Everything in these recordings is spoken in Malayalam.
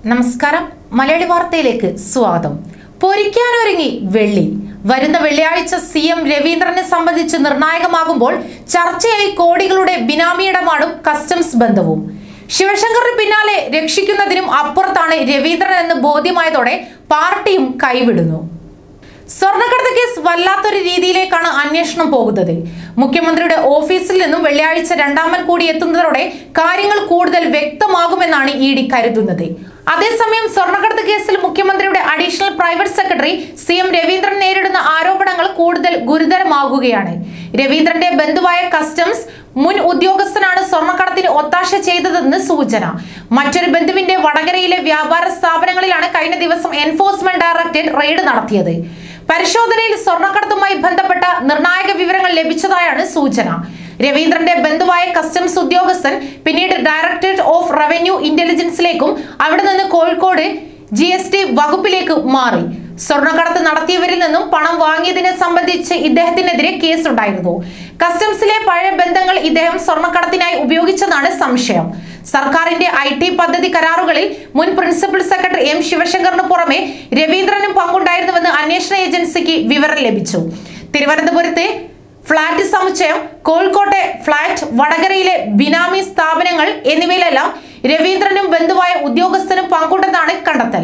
നമസ്കാരം മലയാളി വാർത്തയിലേക്ക് സ്വാഗതം പൊരിക്കാനൊരുങ്ങി വെള്ളി വരുന്ന വെള്ളിയാഴ്ച സി എം രവീന്ദ്രനെ സംബന്ധിച്ച് നിർണായകമാകുമ്പോൾ ചർച്ചയായി കോടികളുടെ ബിനാമിയിടപാടും കസ്റ്റംസ് ബന്ധവും ശിവശങ്കറിന് പിന്നാലെ രക്ഷിക്കുന്നതിനും അപ്പുറത്താണ് രവീന്ദ്രൻ എന്ന് ബോധ്യമായതോടെ പാർട്ടിയും കൈവിടുന്നു സ്വർണ്ണക്കടത്ത് കേസ് വല്ലാത്തൊരു രീതിയിലേക്കാണ് അന്വേഷണം പോകുന്നത് മുഖ്യമന്ത്രിയുടെ ഓഫീസിൽ നിന്നും വെള്ളിയാഴ്ച രണ്ടാമൻ കൂടി എത്തുന്നതോടെ കാര്യങ്ങൾ കൂടുതൽ വ്യക്തമാകുമെന്നാണ് ഇ ഡി കരുതുന്നത് അതേസമയം സ്വർണ്ണക്കടത്ത് കേസിൽ മുഖ്യമന്ത്രിയുടെ additional private secretary C M Raveendran നേരിടുന്ന ആരോപണങ്ങൾ കൂടുതൽ ഗുരുതരമാകുകയാണ് രവീന്ദ്രന്റെ ബന്ധുവായ കസ്റ്റംസ് മുൻ ഉദ്യോഗസ്ഥനാണ് സ്വർണ്ണക്കടത്തിന് ഒത്താശ ചെയ്തതെന്ന് സൂചന മറ്റൊരു ബന്ധുവിന്റെ വടകരയിലെ വ്യാപാര സ്ഥാപനങ്ങളിലാണ് കഴിഞ്ഞ ദിവസം എൻഫോഴ്സ്മെന്റ് ഡയറക്ടറേറ്റ് റെയ്ഡ് നടത്തിയത് പരിശോധനയിൽ സ്വർണ്ണക്കടത്തുമായി ബന്ധപ്പെട്ട നിർണായക വിവരങ്ങൾ ലഭിച്ചതായാണ് സൂചന രവീന്ദ്രന്റെ ബന്ധുവായ കസ്റ്റംസ് ഉദ്യോഗസ്ഥൻ പിന്നീട് ഡയറക്ടറേറ്റ് ഓഫ് റവന്യൂ ഇന്റലിജൻസിലേക്കും അവിടെ നിന്ന് കോഴിക്കോട് ജി എസ് ടി വകുപ്പിലേക്ക് മാറി സ്വർണ്ണക്കടത്ത് നടത്തിയവരിൽ നിന്നും പണം വാങ്ങിയതിനെ സംബന്ധിച്ച് ഇദ്ദേഹത്തിനെതിരെ കേസുണ്ടായിരുന്നു കസ്റ്റംസിലെ പഴയ ബന്ധങ്ങൾ ഇദ്ദേഹം സ്വർണ്ണക്കടത്തിനായി ഉപയോഗിച്ചതാണ് സംശയം സർക്കാരിന്റെ ഐ ടി പദ്ധതി കരാറുകളിൽ മുൻ പ്രിൻസിപ്പൽ സെക്രട്ടറി എം ശിവശങ്കറിന് പുറമെ രവീന്ദ്രനും പങ്കുണ്ടായിരുന്നുവെന്ന് അന്വേഷണ ഏജൻസിക്ക് വിവരം ലഭിച്ചു തിരുവനന്തപുരത്തെ ഫ്ളാറ്റ് സമുച്ചയം കോഴിക്കോട്ടെ ഫ്ളാറ്റ് വടകരയിലെ ബിനാമി സ്ഥാപനങ്ങൾ എന്നിവയിലെല്ലാം രവീന്ദ്രനും ബന്ധുവായ ഉദ്യോഗസ്ഥനും പങ്കുണ്ടെന്നാണ് കണ്ടെത്തൽ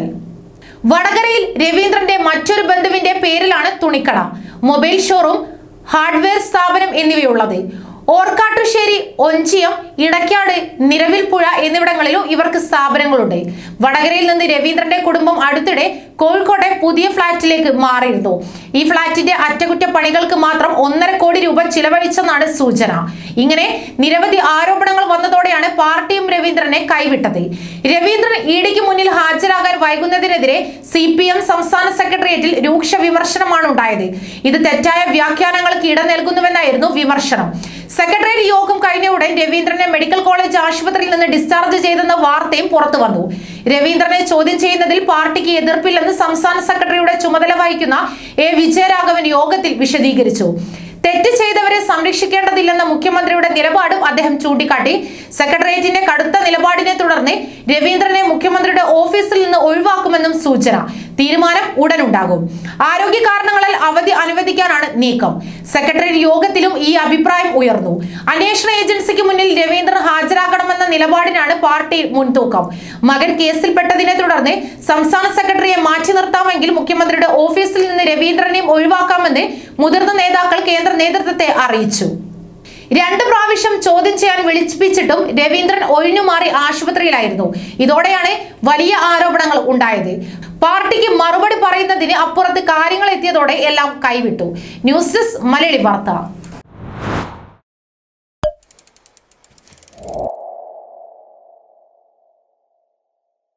വടകരയിൽ രവീന്ദ്രന്റെ മറ്റൊരു ബന്ധുവിന്റെ പേരിലാണ് തുണിക്കട മൊബൈൽ ഷോറൂം ഹാർഡ്വെയർ സ്ഥാപനം എന്നിവയുള്ളത് ഓർക്കാട്ടുശ്ശേരി ഒഞ്ചിയം ഇടയ്ക്കാട് നിരവിൽപ്പുഴ എന്നിവിടങ്ങളിലും ഇവർക്ക് സ്ഥാപനങ്ങളുണ്ട് വടകരയിൽ നിന്ന് രവീന്ദ്രന്റെ കുടുംബം അടുത്തിടെ കോഴിക്കോട്ടെ പുതിയ ഫ്ളാറ്റിലേക്ക് മാറിയിരുന്നു ഈ ഫ്ളാറ്റിന്റെ അറ്റകുറ്റപ്പണികൾക്ക് മാത്രം ഒന്നര കോടി രൂപ ചിലവഴിച്ചെന്നാണ് സൂചന ഇങ്ങനെ നിരവധി ആരോപണങ്ങൾ വന്നതോടെയാണ് പാർട്ടിയും രവീന്ദ്രനെ കൈവിട്ടത് രവീന്ദ്രൻ ഇഡിക്ക് മുന്നിൽ ഹാജരാകാൻ വൈകുന്നതിനെതിരെ സി പി എം സംസ്ഥാന സെക്രട്ടേറിയറ്റിൽ രൂക്ഷ വിമർശനമാണ് ഉണ്ടായത് ഇത് തെറ്റായ വ്യാഖ്യാനങ്ങൾക്ക് ഇട നൽകുന്നുവെന്നായിരുന്നു വിമർശനം സെക്രട്ടേറിയറ്റ് യോഗം കഴിഞ്ഞ ഉടൻ രവീന്ദ്രനെ മെഡിക്കൽ കോളേജ് ആശുപത്രിയിൽ നിന്ന് ഡിസ്ചാർജ് ചെയ്തെന്ന വാർത്തയും പുറത്തു വന്നു രവീന്ദ്രനെ ചോദ്യം ചെയ്യുന്നതിൽ പാർട്ടിക്ക് എതിർപ്പില്ലെന്ന് സംസ്ഥാന സെക്രട്ടറിയുടെ ചുമതല വഹിക്കുന്ന എ വിജയരാഘവൻ യോഗത്തിൽ വിശദീകരിച്ചു തെറ്റ് ചെയ്തവരെ സംരക്ഷിക്കേണ്ടതില്ലെന്ന മുഖ്യമന്ത്രിയുടെ നിലപാടും അദ്ദേഹം ചൂണ്ടിക്കാട്ടി സെക്രട്ടേറിയറ്റിന്റെ കടുത്ത നിലപാടിനെ തുടർന്ന് രവീന്ദ്രനെ മുഖ്യമന്ത്രിയുടെ ഓഫീസിൽ നിന്ന് ഒഴിവാക്കുമെന്നും സൂചന തീരുമാനം ഉടനുണ്ടാകും ആരോഗ്യ കാരണങ്ങളാൽ അവധി അനുവദിക്കാനാണ് നീക്കം സെക്രട്ടേറിയറ്റ് യോഗത്തിലും ഈ അഭിപ്രായം ഉയർന്നു അന്വേഷണ ഏജൻസിക്ക് മുന്നിൽ രവീന്ദ്രൻ ഹാജരാകണമെന്ന നിലപാടിനാണ് പാർട്ടി മുൻതൂക്കം മകൻ കേസിൽപ്പെട്ടതിനെ തുടർന്ന് സംസ്ഥാന സെക്രട്ടറിയെ മാറ്റി നിർത്താമെങ്കിൽ മുഖ്യമന്ത്രിയുടെ ഓഫീസിൽ നിന്ന് രവീന്ദ്രനെയും ഒഴിവാക്കാമെന്ന് മുതിർന്ന നേതാക്കൾ കേന്ദ്ര നേതൃത്വത്തെ അറിയിച്ചു രണ്ട് പ്രാവശ്യം ചോദ്യം ചെയ്യാൻ വിളിപ്പിച്ചിട്ടും രവീന്ദ്രൻ ഒഴിഞ്ഞുമാറി ആശുപത്രിയിലായിരുന്നു ഇതോടെയാണ് വലിയ ആരോപണങ്ങൾ ഉണ്ടായത് പാർട്ടിക്ക് മറുപടി പറയുന്നതിന് അപ്പുറത്ത് കാര്യങ്ങൾ എത്തിയതോടെ എല്ലാം കൈവിട്ടു ന്യൂസ് ഡെസ്ക് മലയാളി വാർത്ത